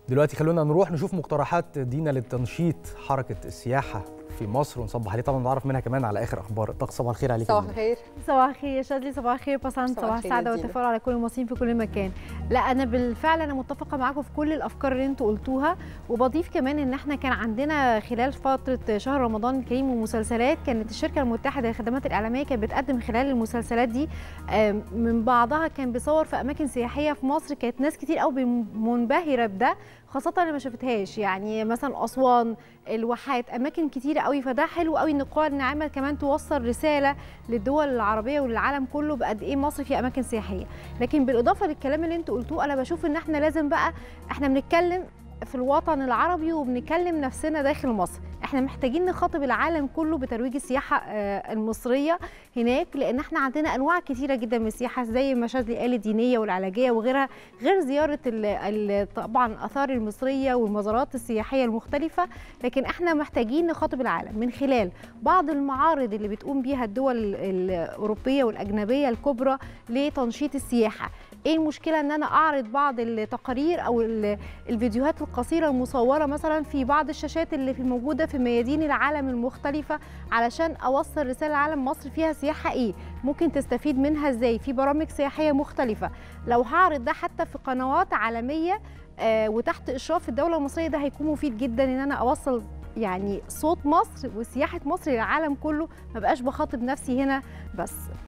دلوقتي خلونا نروح نشوف مقترحات دينا للتنشيط حركه السياحه في مصر ونصبح عليه طبعا نعرف منها كمان على اخر اخبار طقس صباح الخير عليك صباح الخير صباح الخير يا شادلي صباح الخير بسنت صباح صباح الخير يا السعاده دينا. والتفاؤل على كل المصريين في كل مكان لا انا بالفعل انا متفقه معاكم في كل الافكار اللي انتوا قلتوها وبضيف كمان ان احنا كان عندنا خلال فتره شهر رمضان الكريم ومسلسلات كانت الشركه المتحده للخدمات الاعلاميه كانت بتقدم خلال المسلسلات دي آم، من بعضها كان بيصور في اماكن سياحيه في مصر كانت ناس كتير قوي منبهره بده خاصة اللي ما شافتهاش يعني مثلا أسوان الواحات أماكن كتيرة قوي فده حلو قوي إن القوى الناعمة كمان توصل رسالة للدول العربية وللعالم كله بقد إيه مصر في أماكن سياحية لكن بالإضافة للكلام اللي أنتوا قلتوه أنا بشوف إن إحنا لازم بقى إحنا بنتكلم في الوطن العربي وبنكلم نفسنا داخل مصر احنا محتاجين نخاطب العالم كله بترويج السياحه آه، المصريه هناك لان احنا عندنا انواع كتيره جدا من السياحه زي ما شاذلي قال الدينيه والعلاجيه وغيرها غير زياره ال ال طبعا الاثار المصريه والمزارات السياحيه المختلفه لكن احنا محتاجين نخاطب العالم من خلال بعض المعارض اللي بتقوم بيها الدول ال- الاوروبيه والاجنبيه الكبرى لتنشيط السياحه ايه المشكله ان انا اعرض بعض التقارير او ال- الفيديوهات القصيره المصوره مثلا في بعض الشاشات اللي في موجوده في ميادين العالم المختلفه علشان اوصل رساله لعالم مصر فيها سياحه ايه ممكن تستفيد منها ازاي في برامج سياحيه مختلفه لو هعرض ده حتى في قنوات عالميه آه وتحت اشراف الدوله المصريه ده هيكون مفيد جدا ان انا اوصل يعني صوت مصر وسياحه مصر للعالم كله ما بقاش بخاطب نفسي هنا بس